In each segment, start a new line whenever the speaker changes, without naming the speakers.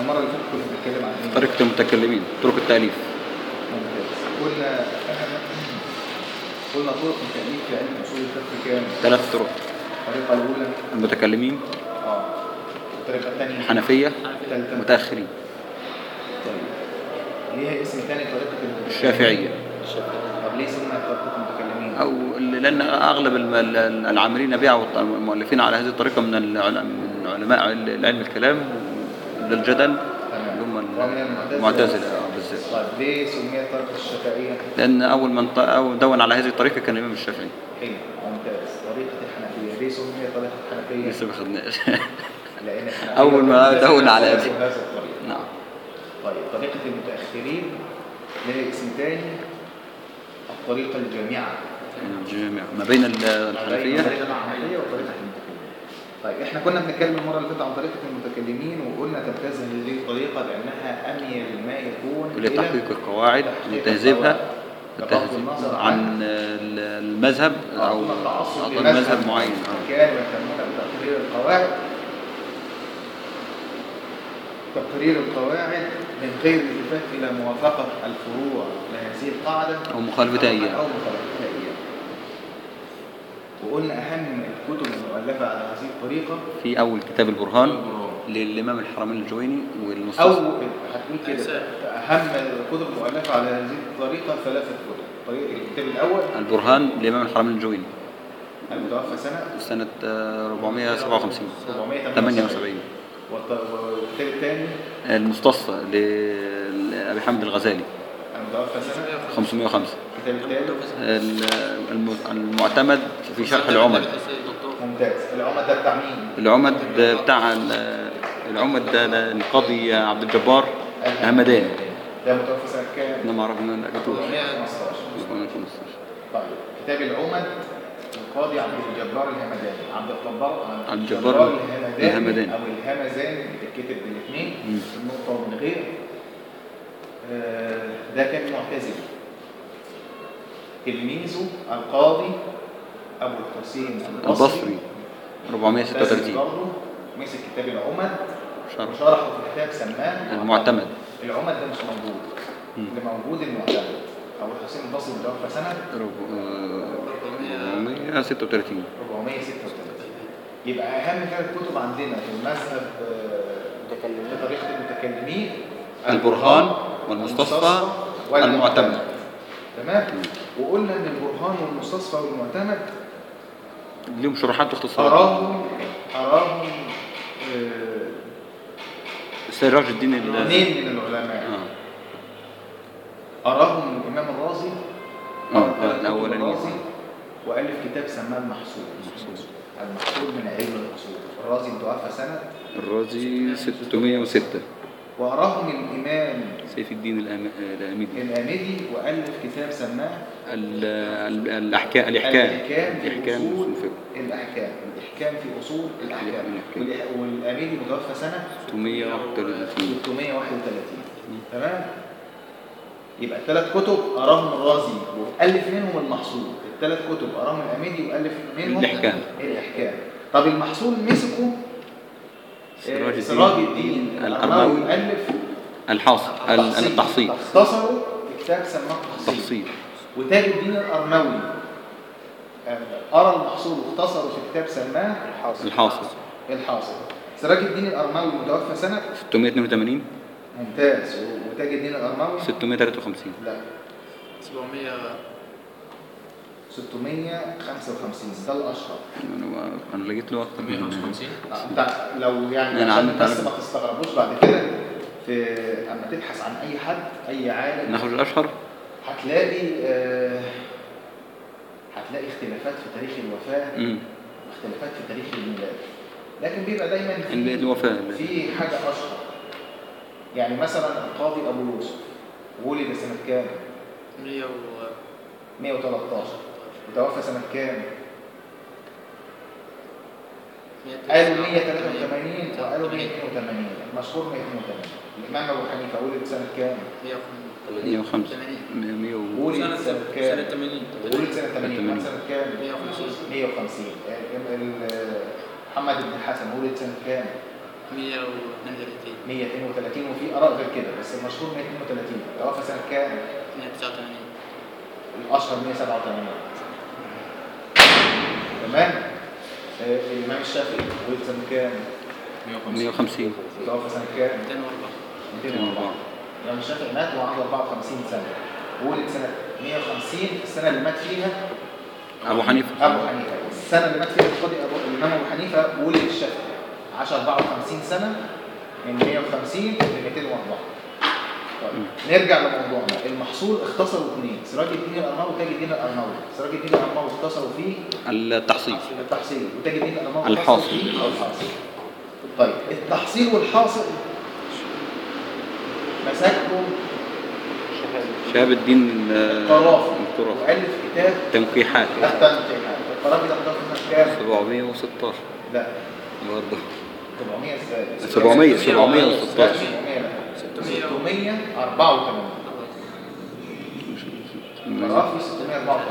المره اللي فاتت كنا بنتكلم عن ايه؟
طريقة المتكلمين طرق التأليف
ممتاز قلنا قلنا طرق التأليف في علم اصول الفقه كام؟
ثلاث طرق
الطريقه الاولى
المتكلمين
اه الطريقه الثانيه
حنفية
الثالثه
متأخرين
طيب ليها اسم ثاني طريقه المتكلمين
الشافعية
طب ليه سميت طريقه المتكلمين؟
أو لأن أغلب الم- ال- العاملين بها والمؤلفين على هذه الطريقة من العلم- من علماء علم الكلام للجدل اللي هم
ومن
المعتزلة آه، بالذات
طيب ليه سميت طريقه الشافعيه؟
لأن أول من ط- أو دون على هذه الطريقة كان الإمام الشافعي
حلو ممتاز طريقه الحنفيه ليه سميت طريقه الحنفيه؟
لسه ما خدناش
لان الحنفيه
أول ما
لازم
دون على
يستخدموا
هذه.
هذا الطريق
نعم
طيب طريقة المتأخرين لها اسم تاني الطريقة الجامعة
الجامع ما بين ال-
ما بين
الحنفية
الطريقة الحنفية وطريقة المتكلمين طيب احنا كنا بنتكلم المرة اللي فاتت عن طريقة المتكلمين وقلنا تمتاز هذه الطريقة بأنها أميل ما يكون إلى
لتحقيق القواعد
تحقيق
وتهذيبها
القواعد. بغض
التهذيب
النظر
عن ال- المذهب أو
دون التعصب
أو
لمذهب
مذهب معين آه.
كانوا يهتمون بتقرير القواعد تقرير القواعد من غير الالتفات الى موافقه الفروع لهذه القاعده
أو مخالفتها
او
إياها
أو مخالفتها اياها وقلنا اهم الكتب المؤلفه على هذه الطريقه
في أول كتاب البرهان للإمام الحرمين الجويني
او
والمستصفى
هتقول كده اهم الكتب المؤلفه على هذه الطريقه ثلاثه كتب طريقه الكتاب الاول
البرهان للإمام الحرمين الجويني
المتوفى سنه
سنة آه، 457
478
78
والط- والكتاب الثاني
المستصفى ل- لأبي حامد الغزالي
المتوفى سنه
505
الكتاب الثالث
ال- الم- المعتمد في شرح العمد
ممتاز العمد ده بتاع مين؟
العمد بتاع ال- العمد ده ده القاضي عبد الجبار الهمداني
ده متوفى سنة كام؟
انا ما اعرف ان انا كتب
415 طيب كتاب العمد القاضي عبد الجبار الهمداني عبد الجبار
عبد الجبار
الهمداني
الهمداني.
او الهمزاني بتتكتب بالاثنين
مم.
النقطة ومن غير آه، ده كان معتزلي تلميذه القاضي ابو الحسين
البصري
معتزل
436
برضه مسك كتاب العمد
شرح
وشرحه في كتاب سماه
المعتمد
العمد ده مش موجود
مم.
اللي موجود المعتمد ابو الحسين البصري متوفى سنه
رب- آه، 436
436 يبقى اهم ثلاث كتب عندنا في المذهب آه، في طريقه المتكلمين
البرهان والمستصفى والمعتمد.
تمام وقلنا ان البرهان والمستصفى والمعتمد
ليهم شروحات واختصارات
اراهم اراهم آه،
سراج الدين ال-
اثنين من العلماء
آه.
أراهم الإمام الرازي
آه،
أرى ثلاث كتب
الأولاني.
الرازي وألف كتاب سماه المحصول المحصول من علم الأصول الرازي متوفى سنة
الرازي 606
وأراهم الإمام
سيف الدين الأم- الأميدي
الآمدي وألف كتاب سماه
ال- ال- الأحكام الإحكام
الإحكام في
الإحكام
أصول
أصول الفقه
الأحكام الإحكام في أصول الأحكام
الأحكام.
والإح- والآمدي متوفى سنة
631
331 تمام يبقى الثلاث كتب أراهم الرازي وألف منهم المحصول الثلاث كتب أراهم الأميدي وألف منهم
الإحكام.
الإحكام طب المحصول مسكه
سراج
آه،
الدين
سراج الدين
الأرماوي.
الأرماوي ألف
الحاصل ال- التحصيل
اختصروا كتاب سماه التحصيل
تحصيل
وتاج الدين الأرماوي آه، أرى المحصول واختصروا في كتاب سماه
الحاصل
الحاصل سراج الدين الأرماوي متوفى سنة
682
ممتاز وتاج الدين الأرماوي
653
لا
700
655 ده الاشهر
انا انا لقيت له اكتر من
155
آه، انت لو يعني
أنا
عشان
عندي
بس
تعليم.
ما تستغربوش بعد كده في اما تبحث عن اي حد اي عالم
ناخذ الاشهر
هتلاقي آه، هتلاقي اختلافات في تاريخ الوفاه
امم
واختلافات في تاريخ الميلاد لكن بيبقى دايما في
ال- الوفاه
في حاجه اشهر يعني مثلا القاضي ابو يوسف ولد سنه كام
100 و
113 وتوفى سنه كام
100
قالوا 183 وقالوا 182 مشهور 182 الامام ابو حنيفه ولد سنه كام
105 100 و-
ولد سنه كام
سنة 80
ولد سنه 80
80.
مات سنه كام
150
150 ال- ال- محمد بن الحسن ولد سنه كام
132
132 وفي اراء غير كده بس المشهور 132 توفى سنه كام
189
الاشهر 187 تمام آه، الامام الشافعي ولد سنه كام
150
توفى سنه كام
204
204 الامام الشافعي مات وهو عنده 54 سنه ولد سنه 150 السنه اللي مات فيها
أبو حنيفة
ابو حنيفه السنه اللي مات فيها القاضي ابو الامام ابو حنيفه ولد الشافعي عاش 54 سنه من 150 ل 204 طيب نرجع لموضوعنا المحصول اختصروا اثنين سراج الدين الارناوي وتاج الدين الارناوي سراج الدين الارناوي اختصروا فيه
التحصيل
التحصيل وتاج الدين الارناوي
الحاصل.
اختصروا فيه الحاصل طيب التحصيل والحاصل مسكهم
شهاب الدين ال-
القرافي
القرافي
والف كتاب
تنقيحات
التنقيحات القرافي ده مضاف سنه كام؟
716
لا
برضه
700 ازاي؟
700
لا
716
700 لا
600
684 القرافي 684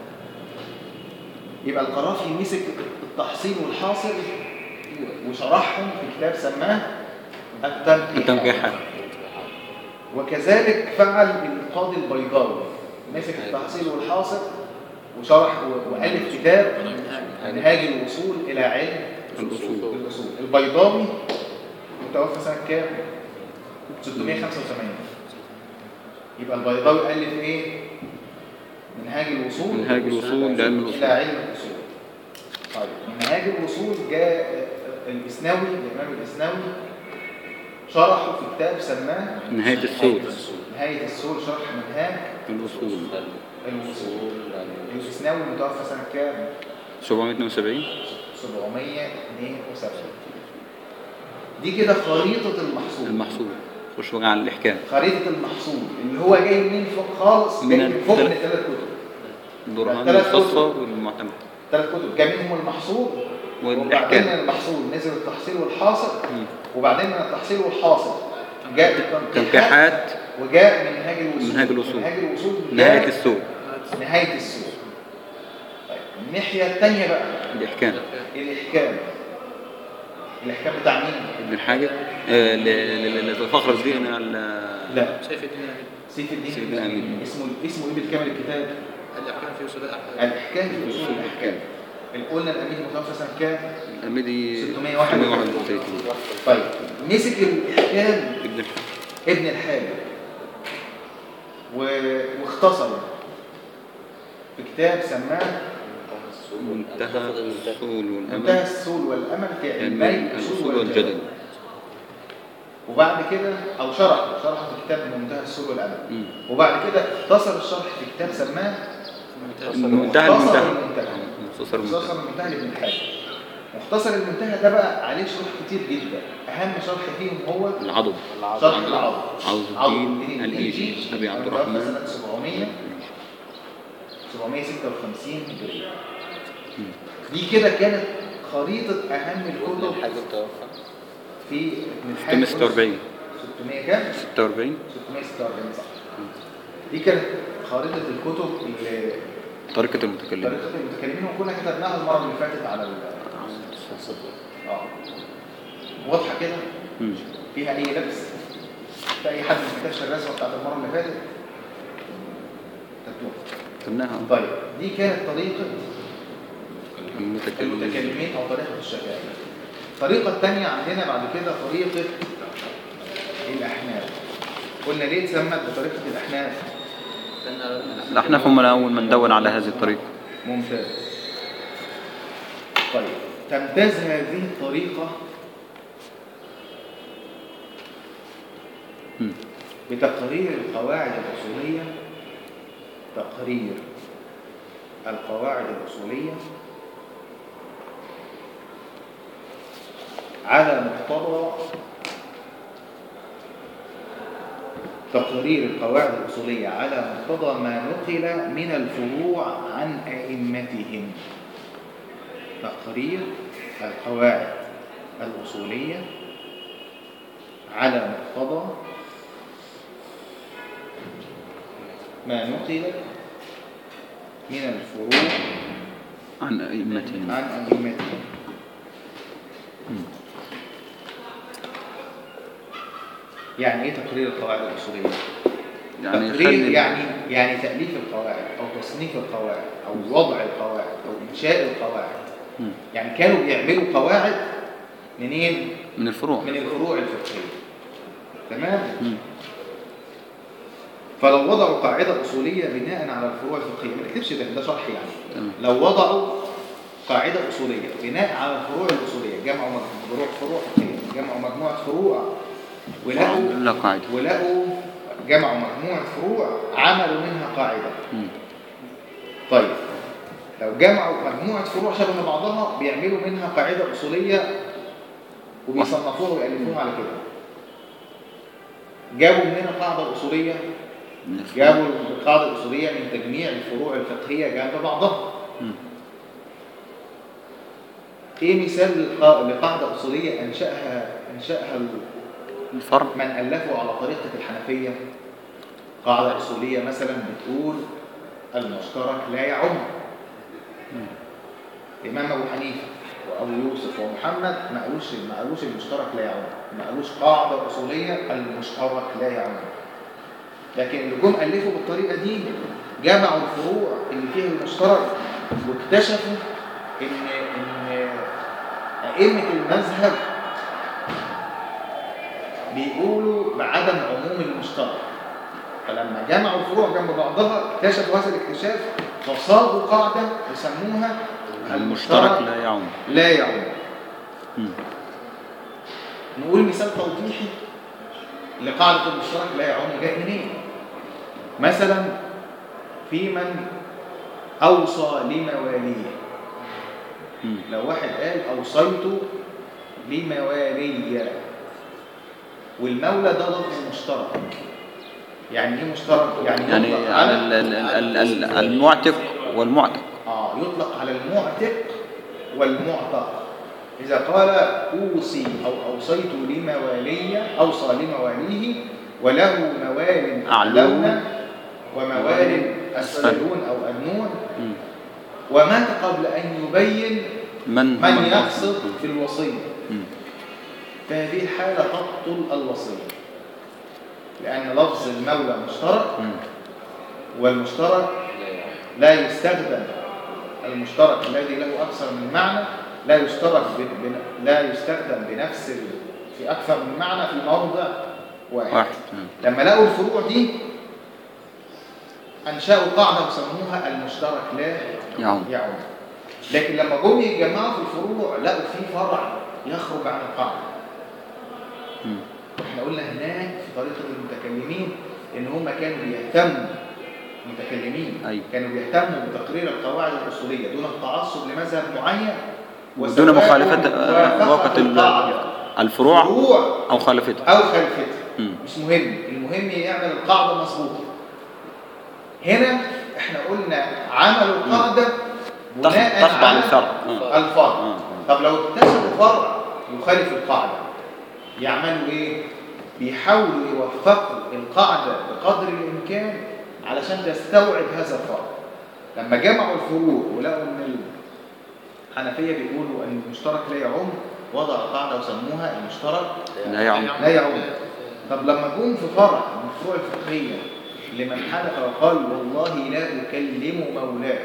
يبقى القرافي مسك التحصيل والحاصل وشرحهم في كتاب سماه التنقيح
التنقيحات
وكذلك فعل القاضي البيضاوي مسك التحصيل والحاصل وشرح و- والف كتاب منهاج الوصول الى علم
الأصول
الاصول البيضاوي متوفى سنه كام 685 يبقى البيضاوي الف ايه منهاج الوصول
منهاج الوصول لعلم الأصول.
الى علم الاصول طيب منهاج الوصول جاء الاسناوي الامام الاسناوي شرحه في كتاب سماه
نهاية السود
نهايه السول شرح منهاج
الأصول
الوصول الاسناوي متوفى سنه كام
772
772 دي كده خريطة المحصول
المحصول خش بقى على الإحكام
خريطة المحصول اللي هو جاي منين فوق خالص
من
جاي من فوق من
الثلاث-
ثلاث كتب
البرهان
ثلاث
الخاصة
كتب.
والمعتمد
ثلاث كتب جاي منهم المحصول
والإحكام.
وبعدين من المحصول نزل التحصيل والحاصل
مم.
وبعدين من التحصيل والحاصل جاء التنقيحات
تنقيحات
وجاء منهاج الوصول
منهاج الوصول.
منهاج الوصول
نهاية
جاء
السود
نهاية السوق طيب الناحية الثانية بقى
الإحكام
الإحكام الإحكام بتاع مين؟
ابن الحاجب آه، ل- ل- ل- لفخر الدين ال-
لا
سيف الدين الأمين
سيف الدين
سيف الدين الأمين.
اسمه اسمه ايه بالكامل الكتاب؟
الأحكام في وصول الأحكام
الإحكام في أصول الأحكام قلنا الأمين متوفى سنة كام؟
الأميدي
631
631
طيب مسك الإحكام
ابن الحاجب
ابن الحاجب و... واختصره في كتاب سماه
منتهى الأصول
منتهى
والأمل
السول والأمل في علمي
علم الأصول والجدل
وبعد كده او شرح شرح في كتاب منتهى السور والامل
مم.
وبعد كده اختصر الشرح في كتاب سماه
منتهى
مختصر
المنتهى
المنتهى.
مختصر
مختصر
المنتهى
المنتهى لابن الحاج مختصر المنتهى ده بقى عليه شروح كتير جدا اهم شرح فيهم هو
العضد
شرح العضد
عوض الدين الإيجي أبي عبد
المتوفى
الرحمن
سنة 700 756 هجرية
مم.
دي كده كانت خريطة أهم الكتب
الحاج توفى
في ابن الحاج
646
600 كام؟
46
646 صح دي كانت خريطة الكتب اللي
طريقة المتكلمين
طريقة المتكلمين وكنا كتبناها المرة اللي فاتت على ال اه واضحة كده
مم.
فيها أي لبس في أي حد ما كتبش الرسمة بتاعت المرة اللي فاتت كتبتوها
قلناها
طيب دي كانت طريقة
المتكلمين
المتكلمين أو طريقة الشافعية الطريقة الثانية عندنا بعد كده طريقة الأحناف قلنا ليه اتسمت بطريقة الأحناف
الأحناف هم أول من دون على هذه الطريقة
ممتاز طيب تمتاز هذه الطريقة
مم.
بتقرير القواعد الأصولية تقرير القواعد الأصولية على مقتضى تقرير القواعد الأصولية على مقتضى ما نقل من الفروع عن أئمتهم تقرير القواعد الأصولية على مقتضى ما نقل من الفروع
عن أئمتهم
عن أئمتهم يعني ايه تقرير القواعد الاصوليه
يعني
تقرير
يخلي
يعني يعني تاليف القواعد او تصنيف القواعد او وضع القواعد او انشاء القواعد
مم.
يعني كانوا بيعملوا قواعد منين
من الفروع
من الفروع الفقهيه تمام
مم.
فلو وضعوا قاعده اصوليه بناء على الفروع الفقهيه ما تكتبش ده ده شرح يعني
تمام
لو وضعوا قاعده اصوليه بناء على الفروع الاصوليه جمعوا مجموعه فروع فروع فقهيه جمعوا مجموعه فروع ولقوا
لا قاعدة
ولقوا جمعوا مجموعة فروع عملوا منها قاعدة
مم.
طيب لو جمعوا مجموعة فروع شبه بعضها بيعملوا منها قاعدة أصولية وبيصنفوها ويألفوها على كده جابوا منين القاعدة الأصولية؟
من الفروع.
جابوا القاعدة الأصولية من تجميع الفروع الفقهية جنب بعضها
مم.
إيه مثال للقا- لقاعدة أصولية أنشأها أنشأها ال-
الفرع
من ألفوا على طريقة الحنفية قاعدة أصولية مثلا بتقول المشترك لا يعم الإمام أبو حنيفة وأبو يوسف ومحمد ما قالوش ما قالوش المشترك لا يعم ما قالوش قاعدة أصولية المشترك لا يعم لكن اللي جم ألفوا بالطريقة دي جمعوا الفروع اللي فيها المشترك واكتشفوا إن إن أئمة المذهب بيقولوا بعدم عموم المشترك فلما جمعوا الفروع جنب بعضها اكتشفوا هذا الاكتشاف فصاغوا قاعدة يسموها
المشترك لا يعم
لا يعم
مم.
نقول مثال توضيحي لقاعدة المشترك لا يعم جاي منين مثلا في من أوصى لمواليه
مم.
لو واحد قال أوصيت لموالي والمولى ده لفظ مشترك يعني ايه مشترك؟ يعني
يعني
يطلق
على
على
ال- ال- ال- ال- المعتق والمعتق
اه يطلق على المعتق والمعتق إذا قال أوصي أو أوصيت لموالي أوصى لمواليه وله موال
أعلون
أعلون وموال أسفلون أو أدنون
مم.
ومات قبل أن يبين
من
من
هم
يقصد في الوصية
مم.
فهذه الحالة تبطل الوصية لأن لفظ المولى مشترك
مم.
والمشترك لا يستخدم المشترك الذي له أكثر من معنى لا يشترك ب... ب... لا يستخدم بنفس ال... في أكثر من معنى في موضع واحد,
واحد مم.
لما لقوا الفروع دي أنشأوا قاعدة وسموها المشترك لا
يعم
يعم لكن لما جم يتجمعوا في الفروع لقوا في فرع يخرج عن القاعدة
مم.
احنا قلنا هناك في طريقة المتكلمين ان هم كانوا بيهتموا متكلمين
أيوة.
كانوا بيهتموا بتقرير القواعد الأصولية دون التعصب لمذهب معين
دون
وسواء
مخالفة آه،
وافقت
وقت ال-
القاعدة
الفروع
فروع
أو خالفتها
أو خلفتها
مم.
مش مهم المهم يعمل القاعدة مظبوطة هنا احنا قلنا عملوا القاعدة بناء
تخضع
على
للفرع آه.
الفرع
آه.
طب لو اكتشفوا فرع يخالف القاعدة يعملوا ايه؟ بيحاولوا يوفقوا القاعدة بقدر الإمكان علشان تستوعب هذا الفرع لما جمعوا الفروع ولقوا ان الحنفية بيقولوا ان المشترك لا يعم وضعوا قاعدة وسموها المشترك
لا يعم
لا يعم طب لما جم في فرع من الفروع الفقهية لمن حلف وقال والله لا أكلم مولاك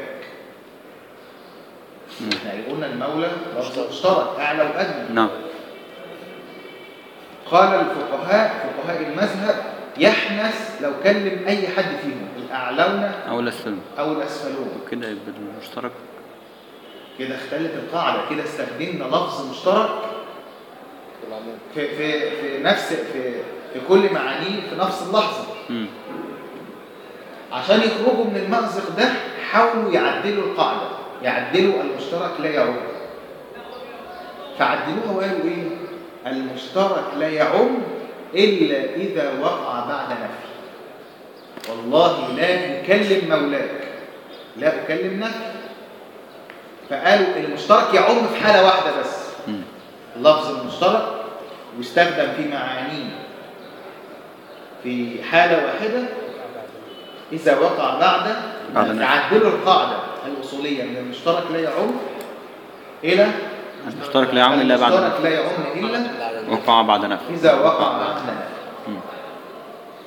مم.
احنا قلنا المولى لفظ مشترك أعلى وأدنى
نعم
قال الفقهاء فقهاء المذهب يحنث لو كلم أي حد فيهم الأعلون
أو الأسفل
أو الأسفلون
كده يبقى المشترك
كده اختلت القاعدة كده استخدمنا لفظ مشترك في في في نفس في في كل معانيه في نفس اللحظة
مم.
عشان يخرجوا من المأزق ده حاولوا يعدلوا القاعدة يعدلوا المشترك لا يعم فعدلوها وقالوا ايه المشترك لا يعم إلا إذا وقع بعد نفي والله لا أكلم مولاك لا أكلم نفي فقالوا المشترك يعم في حالة واحدة بس
مم.
اللفظ المشترك يستخدم في معانيه في حالة واحدة إذا وقع بعد
بعد نفي.
يعدلوا القاعدة الأصولية من المشترك لا يعم إلى
المشترك لا يعم إلا بعد
المشترك
نفي
لا يعم إلا
وقع بعد نفي
إذا وقع بعد نفي
مم.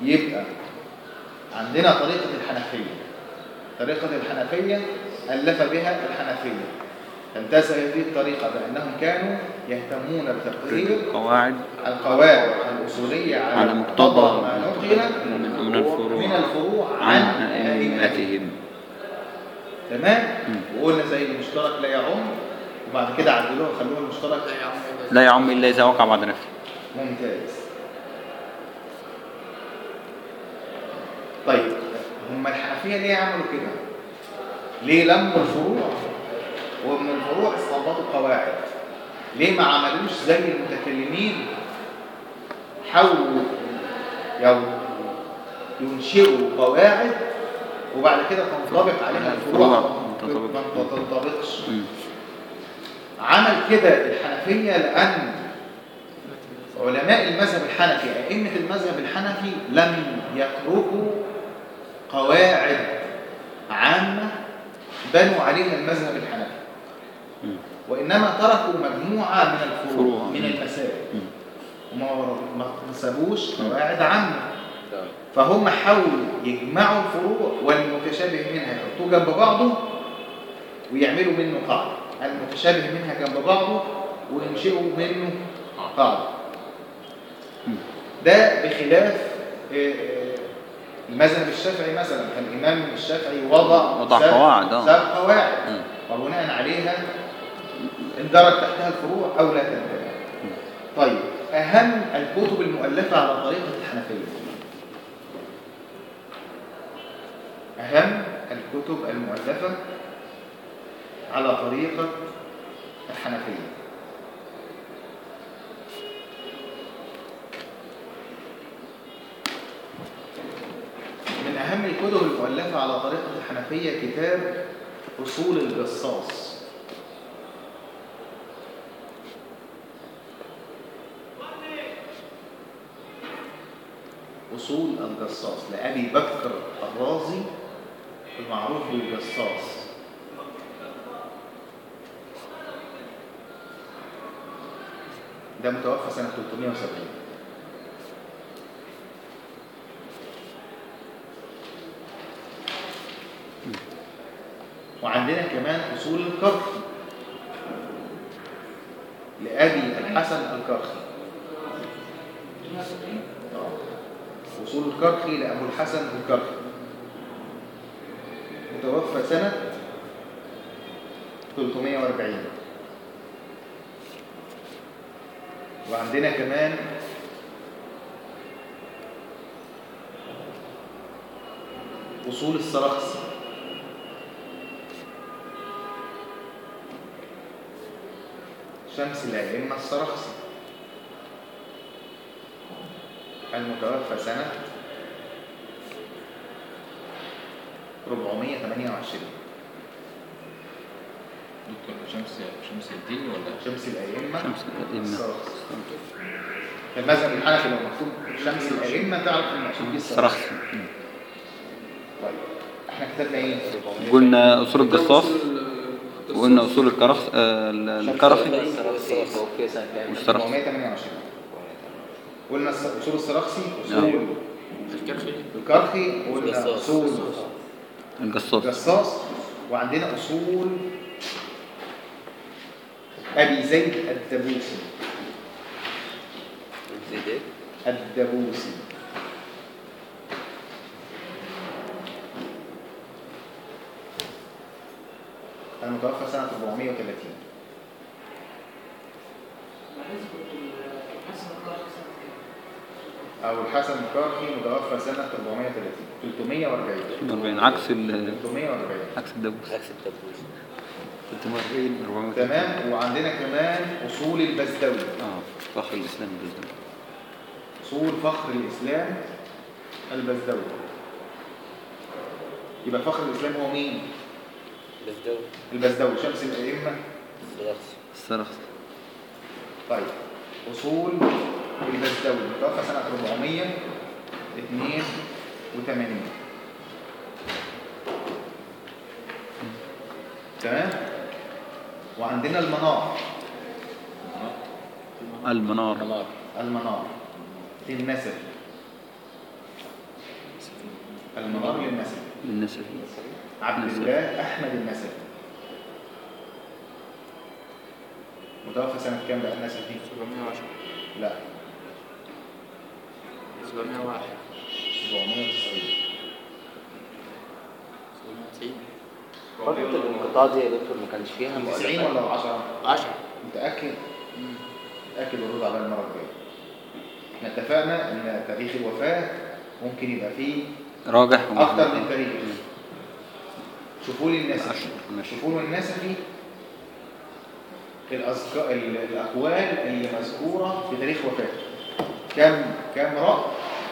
يبقى عندنا طريقة الحنفية طريقة الحنفية ألف بها الحنفية تمتاز هذه الطريقة بأنهم كانوا يهتمون بتقرير
قواعد
القواعد الأصولية على
على مقتضى
ما نقل
من- من الفروع.
من الفروع
عن
عن أئمتهم
أئمتهم
تمام
مم.
وقلنا زي المشترك لا يعم وبعد كده عدلوها خلوها المشترك
لا يا عم
لا يعم إلا إذا وقع بعد نفي
ممتاز طيب هم الحنفية ليه عملوا كده ليه لموا الفروع ومن الفروع استنبطوا قواعد ليه ما عملوش زي المتكلمين حاولوا يو ينشئوا قواعد وبعد كده تنطبق عليها الفروع
الفروع
ما
تنطبق.
تنطبقش
مم.
عمل كده الحنفية لأن علماء المذهب الحنفي أئمة المذهب الحنفي لم يتركوا قواعد عامة بنوا عليها المذهب الحنفي
مم.
وإنما تركوا مجموعة من الفروع
فروع.
من المسائل
مم.
وما ما سابوش قواعد عامة فهم حاولوا يجمعوا الفروع والمتشابه منها يحطوه جنب بعضه ويعملوا منه قاعدة المتشابه منها جنب بعضه وينشئوا منه قاعدة ده بخلاف آه، آه، المذهب الشافعي مثلا الإمام الشافعي وضع
وضع
سبع-
قواعد، آه.
سبع قواعد
مم.
وبناء عليها اندرج تحتها الفروع أو لا تندرج طيب أهم الكتب المؤلفة على طريقة الحنفية أهم الكتب المؤلفة على طريقة الحنفية من أهم الكتب المؤلفة على طريقة الحنفية كتاب أصول الجصاص أصول الجصاص لأبي بكر الرازي المعروف بالجصاص ده متوفى سنة 370 وعندنا كمان أصول الكرخي لأبي الحسن الكرخي آه. أصول الكرخي لأبو الحسن الكرخي متوفى سنة 340 وعندنا كمان أصول السرخسي شمس الأئمة السرخسي المتوفى سنة 428
دكتور شمس شمس الدين ولا
شمس الأئمة
شمس الأئمة.
السرخسي في المذهب الحنفي لو مكتوب شمس الأئمة تعرف المقصود بيه السرخسي
سرخسي مم.
طيب احنا كتبنا ايه؟
قلنا أصول الجصاص وقلنا أصول الكرخ آه، الكرخي
توفي سنة كام؟
والسرخسي
428 قلنا الس- اصول السرخسي
نعم.
اصول
الكرخي
الكرخي قلنا
الجصاص.
اصول
الجصاص
الجصاص وعندنا اصول ابي زيد الدبوسي
زيد ايه؟
الدبوسي المتوفى سنة 430 أو الحسن الكرخي متوفى سنة 430 340
40 عكس ال
340
عكس الدبوس
عكس الدبوس
340 400
تمام وعندنا كمان أصول البزدوي
اه فخر الإسلام بالنسبة لي.
أصول فخر الإسلام البزدوي يبقى فخر الإسلام هو مين؟
بس ده
البزدوي شمس الأئمة
خلاص
السرخسي
طيب أصول البزدوي متوفى سنة 482 تمام وعندنا المنار
المنار
حمار
المنار في النسب المنار للنسب
للنسب
عبد
نسب.
الله احمد النسب متوفى سنة كام بقى النسب دي؟
710
لا
701
790
790
فترة الانقطاع دي يا دكتور ما كانش فيها
90
مؤلفات
ولا 10
10
متأكد متأكد ورد عليا المرة الجاية احنا اتفقنا ان تاريخ الوفاة ممكن يبقى فيه
راجح
اكتر من تاريخ شوفوا لي النسب
أشهر، ماشي.
شوفوا لي النسبي الأذكار ال- الأقوال اللي مذكورة في تاريخ وفاته كم كم رأي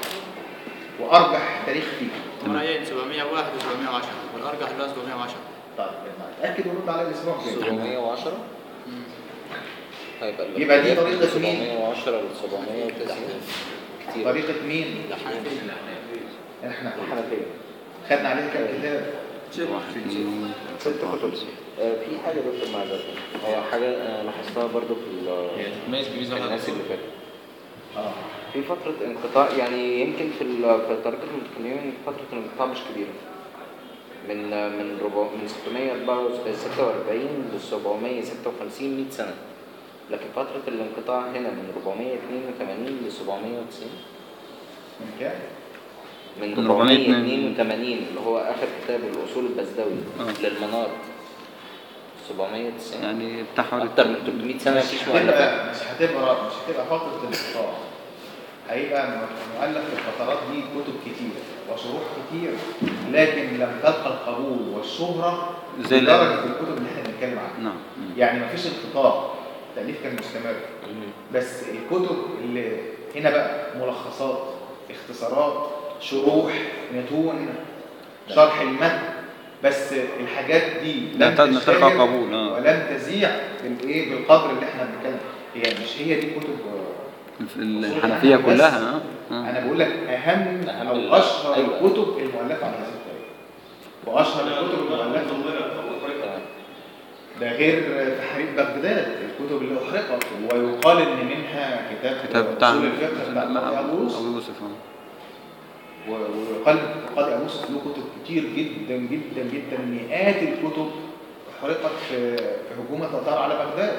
وأرجح تاريخ فيه
مرأيين 701 و710 والأرجح اللي هو 710
طيب اتأكد ورد على الأسبوع الجاي
710 هيبقى ال-
يبقى دي طريقة مين؟
710 ل 790 كتير
طريقة مين؟
الحنفية
احنا
الحنفية
خدنا عليها كام كتاب؟
واحد اثنين
ست كتب آه، في حاجة يا دكتور معذرة هو حاجة آه، لاحظتها برضو في ال-
هي تتميز بميزه واحده
الناس
بس.
اللي فاتت
اه
في فترة انقطاع يعني يمكن في ال- في طريقة المتكلمين فترة الانقطاع مش كبيرة من من ربع من 646 ل 756 100 سنة لكن فترة الانقطاع هنا من 482 ل 790
من كام؟
من
من 482
482 اللي هو آخر كتاب الأصول البزدوي
آه.
للمنار 790
يعني بتاع حوالي
أكتر من 300 سنة
مش
مفيش مؤلفات
هتبقى مش هتبقى مش هتبقى فترة الانقطاع هيبقى مؤلف في الفترات دي كتب كتير وشروح كتير لكن لم تلقى القبول والشهرة
زي ال-
لدرجة الكتب اللي احنا بنتكلم عنها
نعم
يعني مفيش انقطاع التأليف كان مستمر بس الكتب اللي هنا بقى ملخصات اختصارات شروح متون شرح المتن بس الحاجات دي
لا
لم
تلقى- لا تلقى
تشتهر
قبول، آه.
ولم تذيع بالايه بالقدر اللي احنا بنتكلم هي مش هي دي كتب
في الحنفية كلها اه آه.
انا بقول لك اهم,
أهم
او
ال-
اشهر
أيوة.
الكتب المؤلفه على هذه الطريقه واشهر الكتب المؤلفه
تمام.
ده غير تحرير بغداد الكتب اللي احرقت ويقال ان منها كتاب
كتاب بتاع
اصول الفقه بتاع القاضي ابو يوسف
أبو يوسف اه
و- ويقال ان القاضي ابو يوسف له كتب كتير جدا جدا جدا مئات الكتب احرقت في في هجوم التتار على بغداد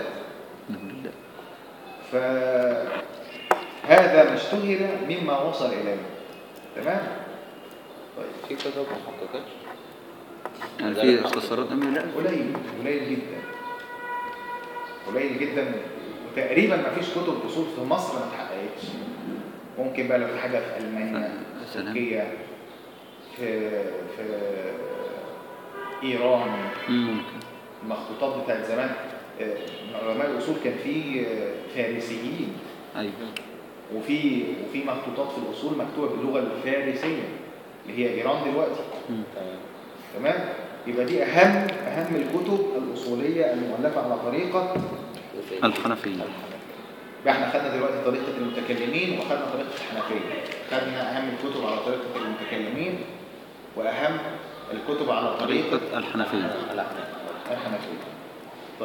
فهذا ما اشتهر مما وصل الينا تمام طيب
في كتب ما حققتش
يعني في اختصارات أمي لا
قليل قليل جدا قليل جدا وتقريبا ما فيش كتب اصول في مصر ما اتحققتش ممكن بقى لو في حاجه في المانيا في
سلام.
تركيا في في ايران
ممكن
المخطوطات بتاعت زمان آه، من علماء الاصول كان في آه، فارسيين
ايوه
وفي وفي مخطوطات في الاصول مكتوبه باللغه الفارسيه اللي هي ايران دلوقتي
مم.
تمام يبقى دي اهم اهم الكتب الاصوليه المؤلفه على طريقه
الحنفية
يبقى احنا خدنا دلوقتي طريقه المتكلمين وخدنا طريقه الحنفيه خدنا اهم الكتب على طريقه المتكلمين واهم الكتب على طريقه
طريقة الحنفية
الحنفيه طيب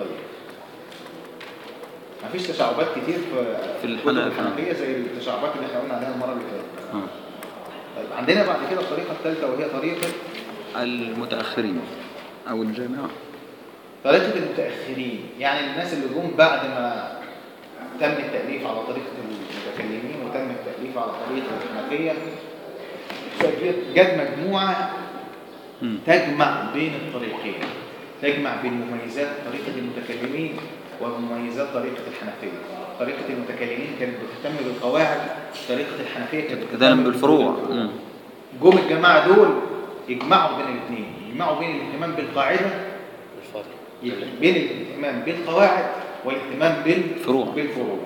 مفيش تشعبات كتير في
في
الكتب
الحنفية.
الحنفيه زي التشعبات اللي احنا قلنا عليها المره اللي فاتت
اه
طيب عندنا بعد كده الطريقه الثالثه وهي طريقه
المتأخرين أو الجامعة
طريقة المتأخرين يعني الناس اللي جم بعد ما تم التأليف على طريقة المتكلمين وتم التأليف على طريقة الحنفية جت مجموعة
مم.
تجمع بين الطريقين تجمع بين مميزات طريقة المتكلمين ومميزات طريقة الحنفية طريقة المتكلمين كانت بتهتم بالقواعد طريقة الحنفية كانت
كذلك
بتهتم
بالفروع
بالفروع.
مم.
جم الجماعة دول يجمعوا بين الاثنين يجمعوا بين الاهتمام بالقاعدة
الفرق
بين الاهتمام بالقواعد والاهتمام بالفروع
فروع.
بالفروع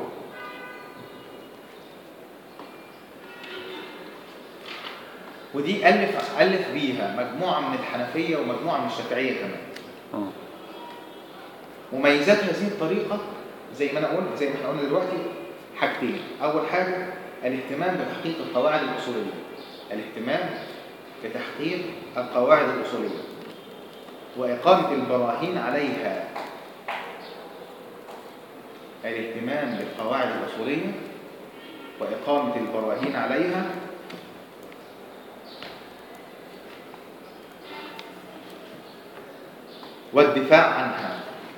ودي ألف ألف بيها مجموعة من الحنفية ومجموعة من الشافعية كمان
اه
مميزات هذه الطريقة زي ما أنا قلت زي ما احنا قلنا دلوقتي حاجتين أول حاجة الاهتمام بتحقيق القواعد الأصولية الاهتمام بتحقيق القواعد الأصولية وإقامة البراهين عليها الاهتمام بالقواعد الأصولية وإقامة البراهين عليها والدفاع عنها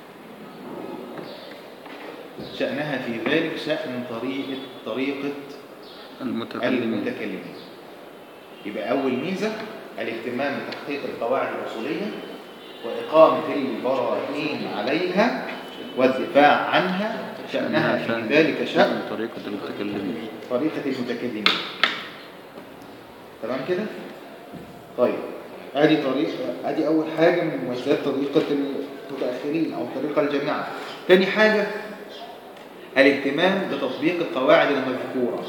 شأنها في ذلك شأن طريقة طريقة
المتكلمين
المتكلمين يبقى أول ميزة الاهتمام بتحقيق القواعد الأصولية وإقامة البراهين عليها والدفاع عنها شأنها في ذلك شأن
طريقة المتكلمين
طريقة المتكلمين تمام كده؟ طيب ادي طريقة ادي أول حاجة من مميزات طريقة المتأخرين أو الطريقة الجامعة تاني حاجة الاهتمام بتطبيق القواعد المذكورة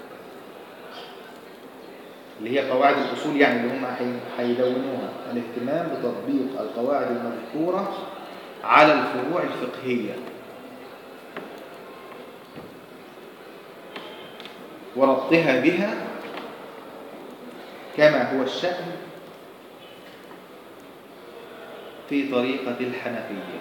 اللي هي قواعد الأصول يعني اللي هم هي- هيدونوها الاهتمام بتطبيق القواعد المذكورة على الفروع الفقهية وربطها بها كما هو الشأن في طريقة الحنفية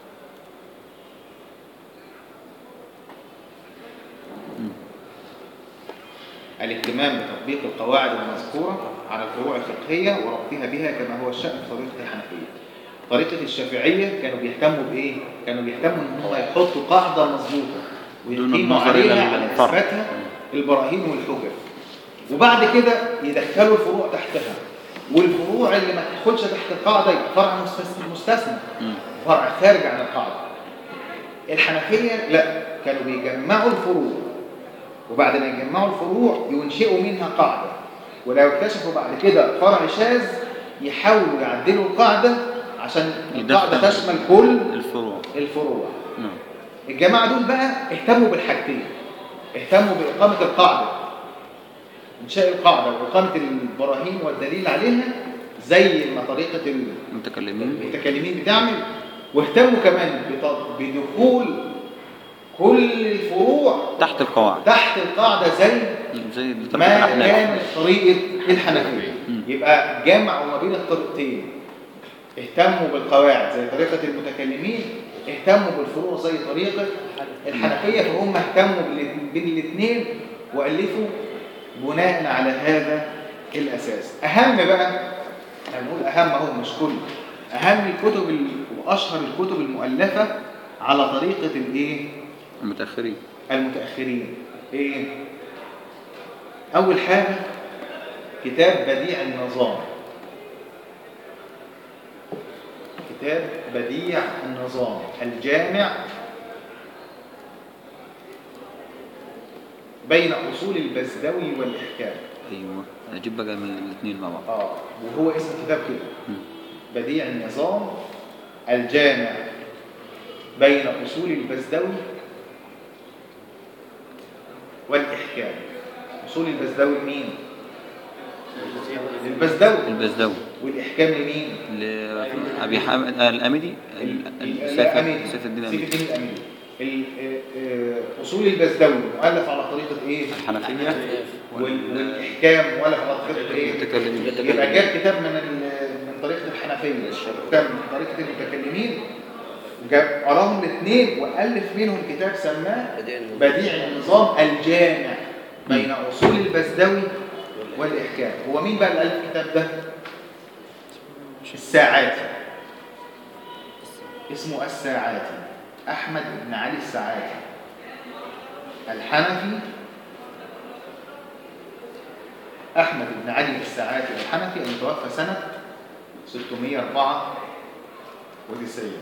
الاهتمام بتطبيق القواعد المذكورة على الفروع الفقهية وربطها بها كما هو الشأن في طريقة الحنفية طريقة الشافعية كانوا بيهتموا بإيه؟ كانوا بيهتموا إن هم يحطوا قاعدة مظبوطة
دون
ويقيموا
النظر إلى
عليها على
الفرع.
إثباتها البراهين والحجج وبعد كده يدخلوا الفروع تحتها والفروع اللي ما تدخلش تحت القاعدة يبقى فرع مستثنى مستثنى
مم.
فرع خارج عن القاعدة الحنفية لا كانوا بيجمعوا الفروع وبعد ما يجمعوا الفروع ينشئوا منها قاعدة ولو اكتشفوا بعد كده فرع شاذ يحاولوا يعدلوا القاعدة عشان القاعدة
يدخل
تشمل كل
الفروع
الفروع
نعم
الجماعة دول بقى اهتموا بالحاجتين اهتموا بإقامة القاعدة إنشاء القاعدة وإقامة البراهين والدليل عليها زي ما طريقة
المتكلمين
المتكلمين بتعمل واهتموا كمان بت- بدخول كل الفروع
تحت القواعد
تحت القاعدة زي
زي طريقة
ما
الأحناف
كانت طريقة الحنفية
مم.
يبقى جمعوا ما بين الطريقتين اهتموا بالقواعد زي طريقة المتكلمين اهتموا بالفروع زي طريقة الحنفية فهم اهتموا بالات- بين الاثنين وألفوا بناء على هذا الأساس أهم بقى هنقول أهم أهو مش كل أهم الكتب ال- وأشهر الكتب المؤلفة على طريقة الإيه؟
المتأخرين
المتأخرين إيه؟ أول حاجة كتاب بديع النظام كتاب بديع النظام الجامع بين أصول البزدوي والإحكام
أيوه أجيب بقى من الاثنين مع بعض
آه وهو اسم الكتاب كده
مم.
بديع النظام الجامع بين أصول البزدوي والإحكام أصول البزدوي مين؟ البزدوي
البزدوي
والإحكام لمين؟
لأبي حامد آه، الأمدي ال- ال- سيف
الأميدي.
سيف الدين
سيف
الأمدي
الدين الأميدي ال- آه، آه، أصول البزدوي مؤلف على طريقة إيه؟
الحنفية
وال- والإحكام مؤلف على طريقة إيه؟
المتكلمين
يبقى جاب كتاب من ال- من طريقة الحنفية كتاب من طريقة المتكلمين جاب قراهم الاثنين وألف منهم كتاب سماه بديع النظام الجامع بين أصول البزدوي والإحكام هو مين بقى اللي ألف الكتاب ده؟ الساعاتي اسمه الساعاتي أحمد بن علي الساعاتي الحنفي أحمد بن علي الساعاتي الحنفي المتوفى سنة 694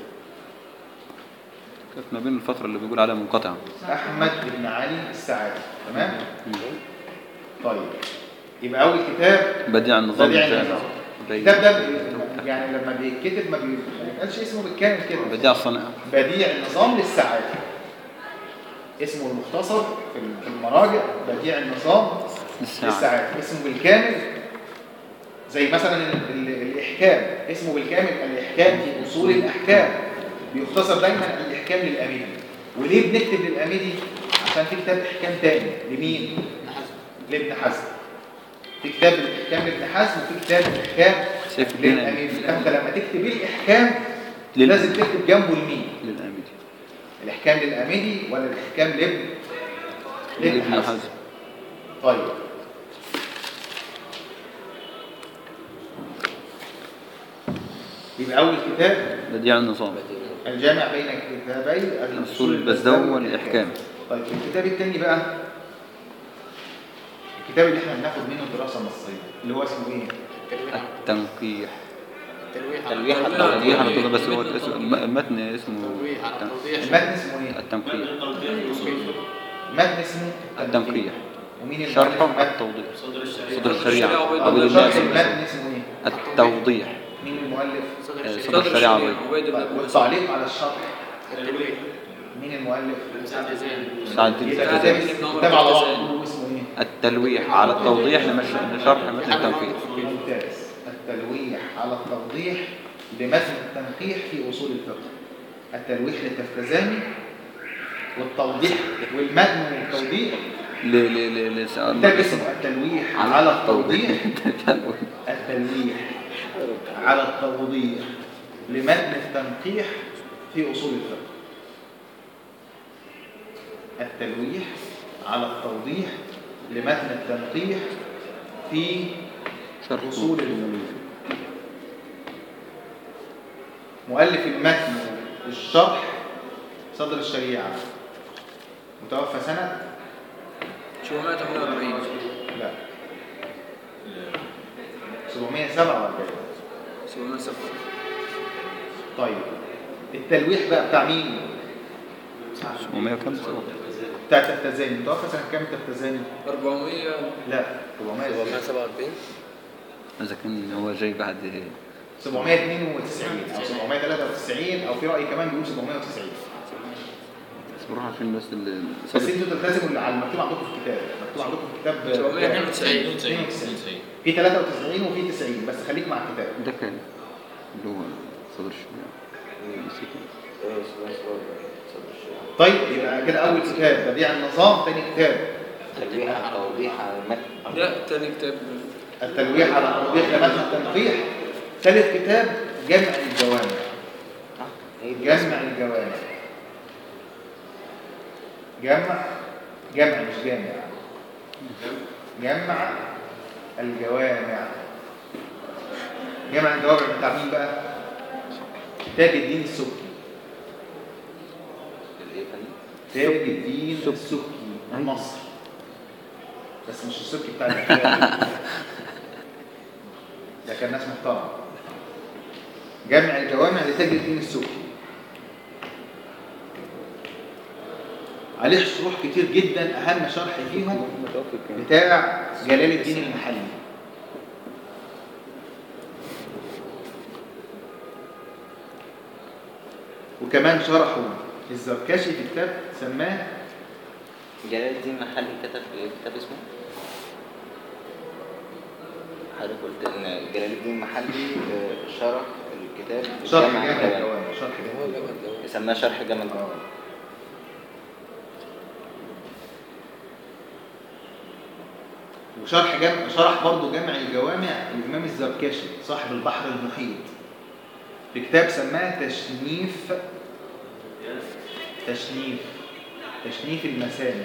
كانت ما بين الفترة اللي بيقول عليها منقطعة
أحمد بن علي الساعاتي تمام؟ طيب يبقى أول كتاب
بديع النظام
بديع
الجامع.
النظام
بين-
الكتاب ده بي- يعني لما بيتكتب ما بي- ما بيبقاش اسمه بالكامل كده
بديع الصنع
بديع النظام للسعادة اسمه المختصر في في المراجع بديع النظام
للساعة
للسعادة اسمه بالكامل زي مثلا ال- ال- الإحكام اسمه بالكامل الإحكام في أصول الأحكام بيختصر دايما الإحكام للأميدي وليه بنكتب للأميدي؟ عشان في كتاب إحكام تاني لمين؟ لابن حزم في كتاب الإحكام لابن حزم وفي كتاب الإحكام
سيف الدين
للأميدي فأنت لما تكتب الإحكام
لل-
لازم تكتب جنبه لمين؟
للأمدي
الإحكام للأميدي ولا الإحكام لابن لابن
لابن
حزم
حزم
طيب يبقى اول كتاب
بديع النظام
الجامع بين كتابي
الأصول البزدوي والإحكام.
طيب الكتاب الثاني بقى الكتاب اللي احنا بناخد منه دراسه نصيه اللي هو اسمه ايه؟
التنقيح
التلويح
تلويح
على
على
التوضيح على طول بس هو الاسم الم- المتن اسمه
التلويح على
التن-
التوضيح
المتن اسمه ايه؟
التنقيح
المتن اسمه
التنقيح
ومين اللي
شرحه
مؤلف المتن؟
التوضيح
صدر الشريعة
صدر الشريعة
عبيد
عبيد
الله
شرح
الله
المتن اسمه ايه؟
التوضيح
مين المؤلف؟
صدر
آه،
الشريعة
صدر الشريعة عبيد
عبيد الله
طيب
بن مسعود.
والتعليق على الشرح
التلويح
مين المؤلف؟
سعد زين
سعد
يبقى
الدين
كتاب
الجزائري.
كتاب على بعضه اسمه ايه؟
التلويح على التوضيح لمش- لشرح متن التنقيح
ممتاز التلويح على التوضيح لمتن التنقيح في اصول الفقه التلويح للتفتزاني والتوضيح والمتن والتوضيح
ل ل ل ل
ده اسمه التلويح على التوضيح التلويح على التوضيح لمتن التنقيح في اصول الفقه التلويح على التوضيح لمتن التنقيح في
شرح
أصول الفقه. مؤلف المتن الشرح صدر الشريعة متوفى سنة
748
لا 747
707
طيب التلويح بقى بتاع مين؟
705
بتاع التفتزاني متوفى سنة كام التفتزاني؟
400
لا 400
47
إذا كان هو جاي بعد
792 او 793 او في رأي كمان بيقول 790
بس بروح عشان بس ال-
بس
صدر
انتوا تلتزموا اللي على المكتوب عندكم في الكتاب مكتوب عندكم في الكتاب
792
92 في 93 وفي 90 بس خليك مع الكتاب
ده كان اللي هو صدر الشريعة نسيته.
ايه اسمه صدر الشريعة
طيب يبقى كده اول كتاب بديع النظام ثاني كتاب
تلويح على التوضيح على المتن
لا تاني كتاب
التلويح على توضيح لمتن التنقيح ثالث كتاب جمع الجوامع
ايه دي؟
جمع الجوامع جمع جمع مش جامع جمع الجوامع جمع الجوامع بتاع مين بقى؟ تاج الدين السبكي
الايه تاني؟
تاج الدين السبكي من مصر بس مش السبكي بتاع الأفلام. ده كان ناس محترمة جامع الجوامع لتاج الدين السبكي عليه شروح كتير جدا أهم شرح فيهم
متوفي كام؟
بتاع جلال الدين المحلي وكمان شرحوا الزركشي في كتاب سماه
جلال الدين محلي كتب كتاب اسمه حضرتك قلت ان جلال الدين محلي آه، شرح الكتاب
شرح
جامع
جامع
الجوامع.
الجوامع شرح جامع الجوامع
سماه شرح جامع الجوامع.
آه. وشرح جمع شرح برضه جمع الجوامع الإمام الزركشي صاحب البحر المحيط في كتاب سماه تشنيف تشنيف تشنيف المسامع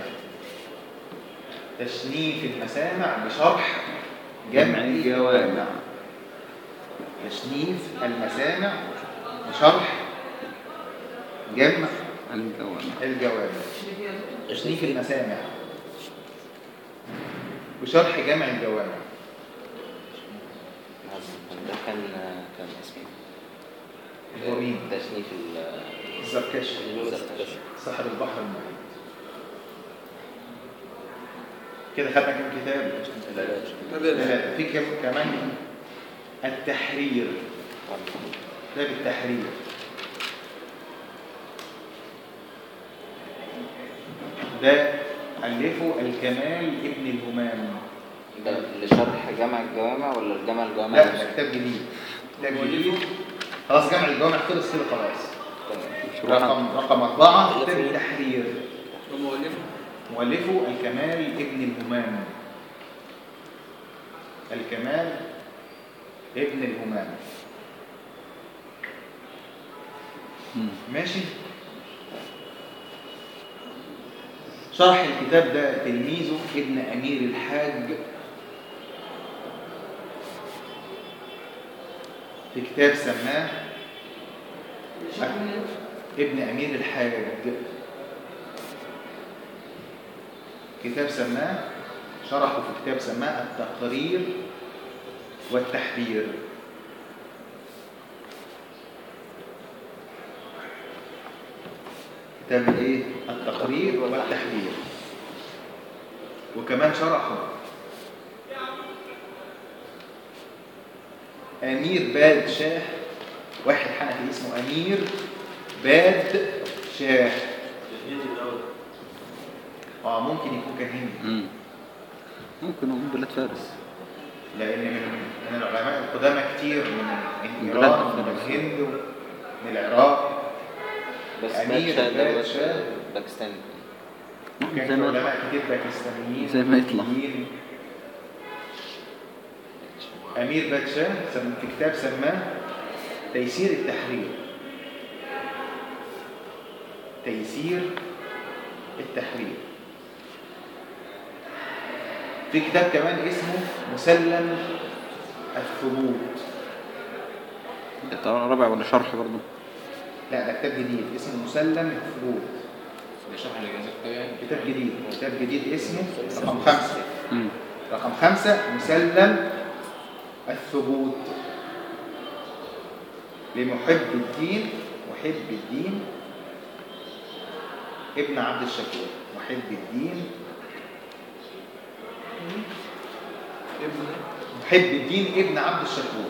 تشنيف المسامع بشرح جمع الجوامع تشنيف المسامع بشرح جمع
الجوامع
الجوامع تشنيف المسامع وشرح جمع الجوامع
ده كان كان اسمه
هو مين؟
تشنيف ال-
الزركشي
الزركشي.
صاحب البحر المحيط كده خدنا كم كتاب؟ ثلاثة في كم كمان التحرير كتاب التحرير ده ألفه الكمال ابن الهمام
ده لشرح جامع الجوامع ولا الجامع الجوامع
لا
نفسه؟
ده كتاب جديد كتاب جديد خلاص جمع الجوامع خلص كده خلاص
تمام.
رقم رقم أربعة كتاب التحرير
ومؤلفه
مؤلفه الكمال ابن الهمام الكمال ابن الهمام
مم.
ماشي شرح الكتاب ده تلميذه ابن أمير الحاج في كتاب سماه ابن أمير الحاج كتاب سماه شرحه في كتاب سماه التقرير والتحرير كتاب الايه التقرير والتحرير وكمان شرحه امير باد شاه واحد حنفي اسمه امير باد شاه اه ممكن يكون كان هندي
مم. ممكن هم بلاد فارس
لان من من العلماء القدامى كتير من من
بلاد
ايران ومن
فارس.
الهند ومن العراق
بس
أمير
بادشاه ده
بادشاه.
باكستان
كان
زي
في
ما
علماء كتير باكستانيين
زي ما يطلع.
هنديين. امير بادشاه سم- في كتاب سماه تيسير التحرير تيسير التحرير في كتاب كمان اسمه مسلم الثبوت
ده ترى رابع ولا شرح برضه
لا ده كتاب جديد اسمه مسلم الثبوت
ده شرح الإجازة كتاب يعني
كتاب جديد كتاب جديد اسمه رقم خمسة
مم.
رقم خمسة مسلم الثبوت لمحب الدين محب الدين ابن عبد الشكور محب الدين محب الدين ابن عبد الشكور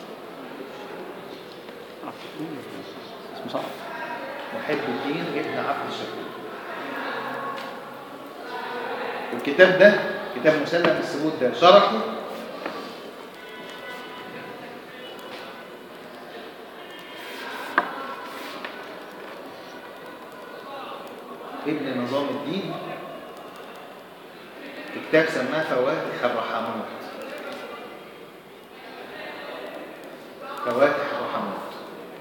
اسمه صعب
محب الدين ابن عبد الشكور الكتاب ده كتاب مسلم الثبوت ده شرحه ابن نظام الدين في كتاب سماه فواتح الرحمات فواتح الرحمات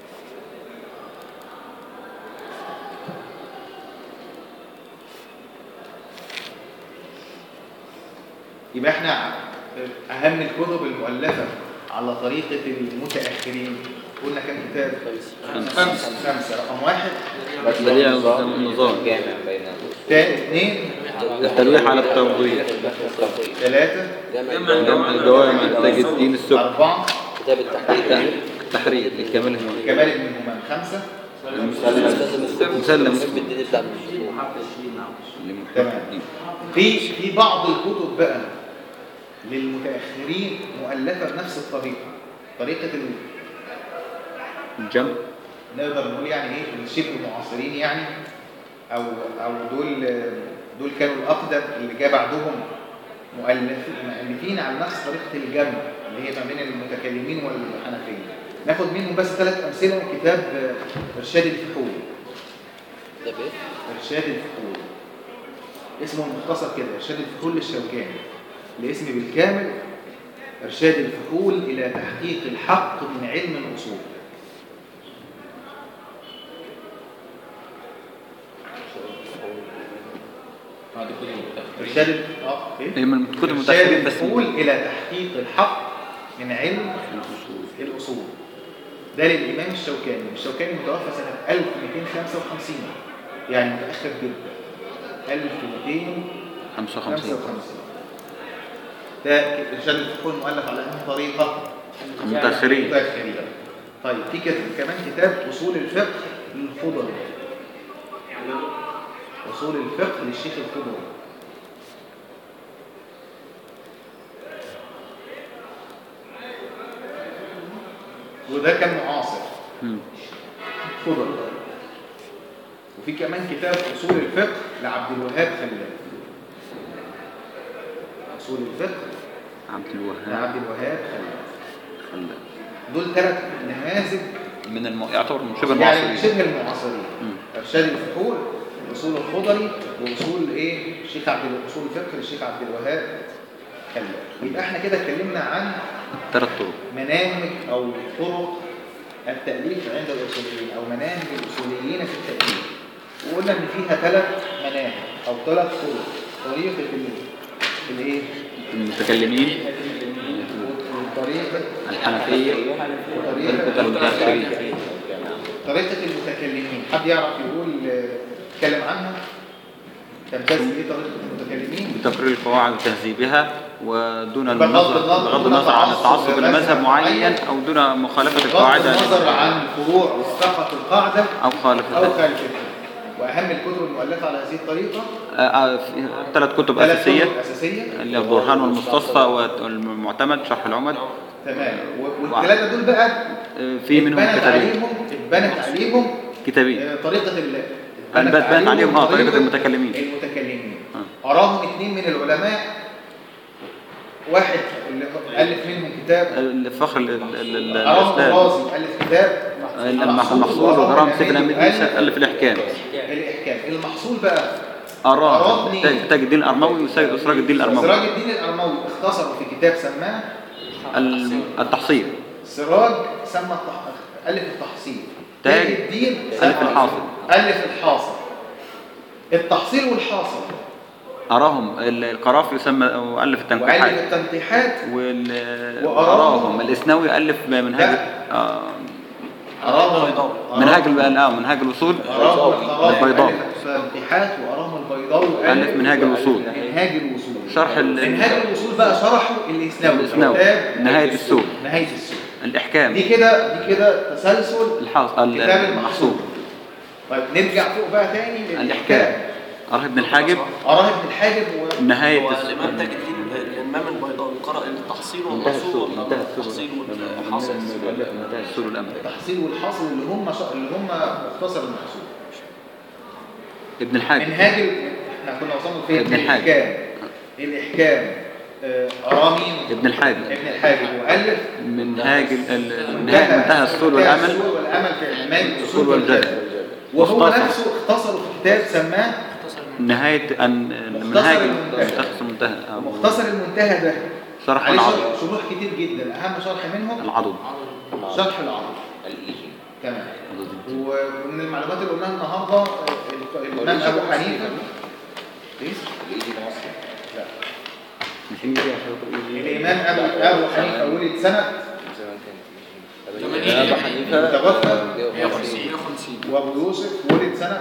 يبقى احنا اهم الكتب المؤلفه على طريقه المتاخرين قلنا كام كتاب خمسه خمسه رقم واحد
بديع قدام النظام.
جامع بين
تا- اثنين
التلويح على التوضيح
ثلاثه
جمع الجوامع تاج الدين السبكي
اربعه
كتاب التحرير
التحرير لكمال همام
كمال ابن همام خمسه
مسلم
محب الدين بتاع المسلمين
لمحب
تمام.
الدين
في في بعض الكتب بقى للمتاخرين مؤلفه بنفس الطريقه طريقه ال...
الجمع
نقدر نقول يعني ايه الشبه معاصرين يعني او او دول دول كانوا الاقدم اللي جاء بعدهم مؤلف مؤلفين على نفس طريقه الجمع اللي هي ما بين المتكلمين والحنفيه ناخد منهم بس ثلاث امثله من كتاب ارشاد الفحول
ده بايه؟
ارشاد الفحول اسمه مختصر كده ارشاد الفحول للشوكاني الاسم بالكامل ارشاد الفحول الى تحقيق الحق من علم الاصول
اه دي كتب التخريج
ارشاد ال- اه ايه
هي من كتب
ارشاد
المتأخرين بس
الفحول الى تحقيق الحق من علم الاصول ده للامام الشوكاني الشوكاني متوفى سنه 1255 يعني متاخر جدا 1255
55
ده ارشاد الفحول مؤلف على انهي طريقه
المتأخرين
متاخرين طيب في كت- كمان كتاب اصول الفقه للخضري اصول الفقه للشيخ الخضري وده كان معاصر
مم.
خضر وفي كمان كتاب اصول الفقه لعبد الوهاب خلال اصول الفقه
عبد الوهاب
لعبد الوهاب خلال
خلال
دول ثلاث نماذج
من الم... يعتبر من شبه
يعني
المعاصرين
شبه المعاصرين
مم.
ارشاد الفحول الاصول الخضري واصول ايه الشيخ عبد اصول الفقه للشيخ عبد الوهاب خلال يبقى احنا كده اتكلمنا عن
ثلاث طرق
مناهج او طرق التاليف عند الاصوليين او مناهج الاصوليين في التاليف وقلنا ان فيها ثلاث مناهج او ثلاث طرق طريقه ال- الايه
المتكلمين
وطريقه
الحنفية
وطريقه
المتأخرين
طريقه يعرف يقول آه، يتكلم عنها تمتاز بايه طريقه المتكلمين
بتقرير القواعد وتهذيبها ودون
بغض
النظر
النظر-
بغض
دون
النظر عن
تعصب
التعصب
لمذهب
لمذهب معين
معين.
او دون مخالفه
بغض
القواعد
النظر عن الفروع وفقط القاعده
او
او
خالفتها
خالفتها واهم الكتب المؤلفه على هذه الطريقه
ثلاث كتب
ثلاث
اساسيه
كتب اساسيه
اللي هي البرهان والمستصفى والمعتمد شرح العمد
تمام و- والثلاثه دول بقى
آه، في منهم
اتبنت
كتابين
عليهم اتبنت عليهم
كتابين
آه، طريقه ال
بنت بنت عليهم اه طريقه المتكلمين
المتكلمين
آه.
أراهم اثنين من العلماء واحد اللي هو ألف منهم كتاب
الفخر ال- ال- ال-
أراهم
الاسلام
الرازي ألف كتاب
المحصول وغرام سيف الامين الف الاحكام
الإحكام المحصول بقى
اراه
أرادني-
تاج تاج الدين الارموي وسيد اسراج الدين الارموي
سراج الدين الأرموي اختصروا في كتاب سماه
ال- التحصيل
سراج سمى التح... ألف التحصيل
تاج
تاج الدين
ألف الحاصل.
ألف الحاصل التحصيل والحاصل
اراهم ال- القرافي يسمى والف
وألف
التنقيحات
التنقيحات
وال-
وأراهم.
وأراهم الإسنوي ألف منهاج
لا.
آه
أراهم
منهاج ال- آه منهاج الوصول
أراهم الخرائط
البيضاء.
ألف التنقيحات وأراهم البيضاوي
ألف منهاج الوصول.
منهاج الوصول
شرح ال-
منهاج الوصول بقى شرحه الإسنوي
الإسنوي
كتاب
نهاية السوق
نهاية السوق
الإحكام
دي كده دي كده تسلسل
الحاص ال-
كتاب
المحصول
المحصول طيب نرجع فوق بقى تاني
الإحكام
للإحكام
أراه ابن الحاجب
أراه ابن الحاجب و...
نهاية
والإمام تاج
الس-
الدين الإمام البيضاوي قرأ التحصيل
منتهى
والمحصول
السوق منتهى
التحصيل
السوق
والحاصل
منتهى السوق والأمر
التحصيل والحاصل اللي هم ش... اللي هم مختصر المحصول
ابن الحاجب
منهاج ال... احنا كنا وصلنا فين
ابن الحاجب.
الإحكام الإحكام آه، أرامين
ابن الحاجب
ابن الحاجب وألف
منهاج ال- ال- منهاج منتهى السور والأمل
السور والأمل في علمان
الأصول
الأصول
والجدل.
والجدل وهو
واختصر.
نفسه اختصره في كتاب سماه
نهاية أن منهاج مختصر المنتهى آه.
مختصر المنتهى ده
شرح
عليه
العضد
شرح- شروح كتير جدا أهم شرح منهم
العضد
شرح العضد
الإيجي
تمام ومن المعلومات اللي قلناها النهارده آه، الإمام أبو حنيفة إيه؟
الإيجي المصري
لا.
مش هي دي يا حضرتك
الإمام أبو أبو حنيفة ولد سنة
زمان كانت
ثمانين.
أبو حنيفة
توفى
150
150
وأبو يوسف ولد سنة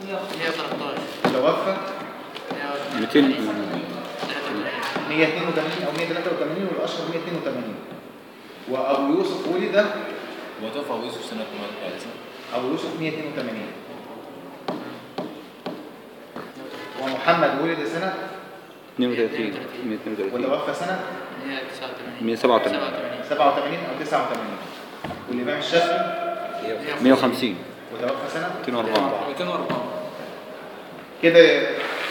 113
توفى
200
182 أو 183 والأشهر 182 وأبو يوسف ولد
وتوفى أبو يوسف سنة كام ثالثة؟
أبو يوسف 182 ومحمد ولد سنة
32 132
وتوفى سنة
189
187
87 أو 89 والإمام الشافعي
150
وتوفى سنة
204
204
كده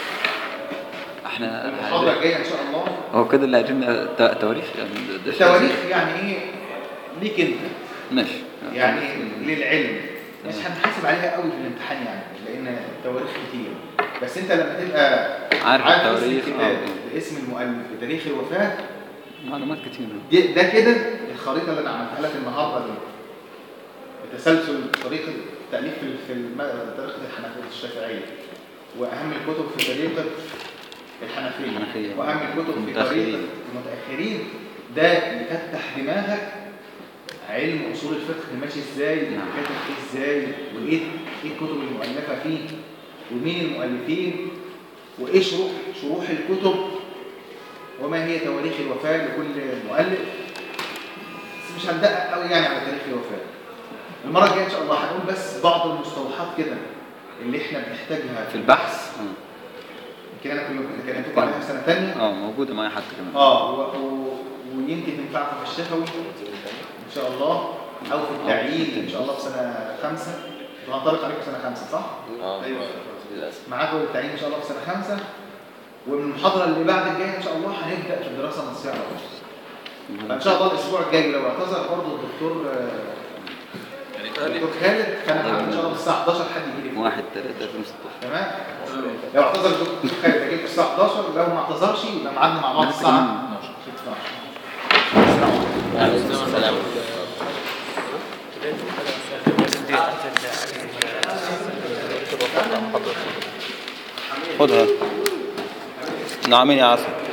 احنا
المحاضرة الجاية إن شاء الله
هو كده اللي عايزين ت- تواريخ يعني ده- ده-
التواريخ يعني إيه ليك أنت
ماشي
يعني للعلم مش هنحاسب عليها قوي في الامتحان يعني لأن التواريخ كتير بس أنت لما تبقى
عارف
اسم
التواريخ
الكتاب
اه
باسم المؤلف بتاريخ الوفاة
معلومات كتير
دي- ده كده الخريطة اللي أنا عملتها لك النهاردة دي بتسلسل طريقة التأليف في في الم- طريقة الحنفية الشافعية وأهم الكتب في طريقة الحنفية
الحنفية.
وأهم الكتب في
المتأخرين.
طريقة المتأخرين ده يفتح دماغك علم أصول الفقه ماشي إزاي
نعم.
وكتب إيه إزاي وإيه إيه الكتب المؤلفة فيه ومين المؤلفين وإيه شروح شروح الكتب وما هي تواريخ الوفاة لكل مؤلف بس مش هندقق قوي يعني على تاريخ الوفاة المرة الجاية إن شاء الله هنقول بس بعض المصطلحات كده اللي إحنا بنحتاجها
في البحث
يمكن أنا كنت كلمتكم عليها في سنة تانية
اه موجوده معايا حتى كمان
اه و... و... ويمكن تنفعكم في الشفوي ان شاء الله او في التعيين ان شاء الله في سنه خمسه انتوا هنطبق عليكم سنه خمسه صح؟
اه للأسف
معاكم التعيين ان شاء الله في سنه خمسه ومن المحاضره اللي بعد الجايه ان شاء الله هنبدا في الدراسه النصيه على طول فان شاء الله الاسبوع الجاي لو اعتذر برضه الدكتور آه، الدكتور خالد فانا معاكم ان شاء الله الساعه 11 حد يجي لي
1 3 2016
تمام لو اعتذر الدكتور خالد اجي لكم الساعه 11 لو ما اعتذرش يبقى ميعادنا مع بعض الساعه 12
السلام
خدها نعمين يا عسل